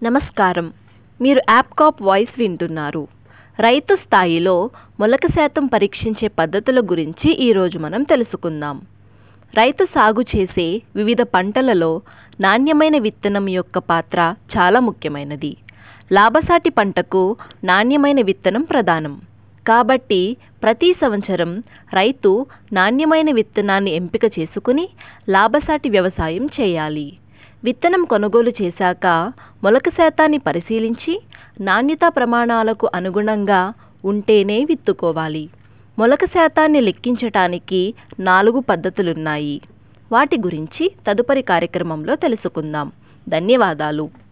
నమస్కారం మీరు యాప్కాప్ వాయిస్ వింటున్నారు రైతు స్థాయిలో మొలక శాతం పరీక్షించే పద్ధతుల గురించి ఈరోజు మనం తెలుసుకుందాం రైతు సాగు చేసే వివిధ పంటలలో నాణ్యమైన విత్తనం యొక్క పాత్ర చాలా ముఖ్యమైనది లాభసాటి పంటకు నాణ్యమైన విత్తనం ప్రధానం కాబట్టి ప్రతి సంవత్సరం రైతు నాణ్యమైన విత్తనాన్ని ఎంపిక చేసుకుని లాభసాటి వ్యవసాయం చేయాలి విత్తనం కొనుగోలు చేశాక మొలక శాతాన్ని పరిశీలించి నాణ్యతా ప్రమాణాలకు అనుగుణంగా ఉంటేనే విత్తుకోవాలి మొలక శాతాన్ని లెక్కించటానికి నాలుగు పద్ధతులున్నాయి వాటి గురించి తదుపరి కార్యక్రమంలో తెలుసుకుందాం ధన్యవాదాలు